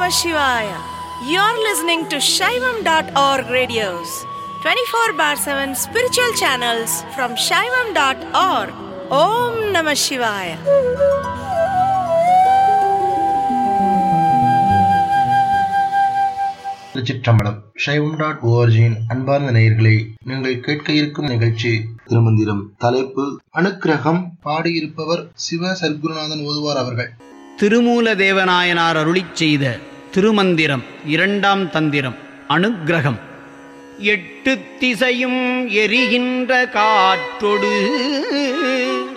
Namah Shivaya. You're listening to Shaivam.org radios, 24 bar 7 spiritual channels from Shaivam.org. Om Namah Shivaya. திருச்சிற்றம்பலம் சைவம் dot ஓஆர்ஜியின் அன்பார்ந்த நேயர்களே நீங்கள் கேட்க இருக்கும் நிகழ்ச்சி திருமந்திரம் தலைப்பு அனுக்கிரகம் பாடியிருப்பவர் சிவ சர்க்குருநாதன் ஓதுவார் அவர்கள் திருமூல தேவநாயனார் அருளிச் செய்த திருமந்திரம் இரண்டாம் தந்திரம் அனுக்கிரகம் எட்டு திசையும் எரிகின்ற காற்றொடு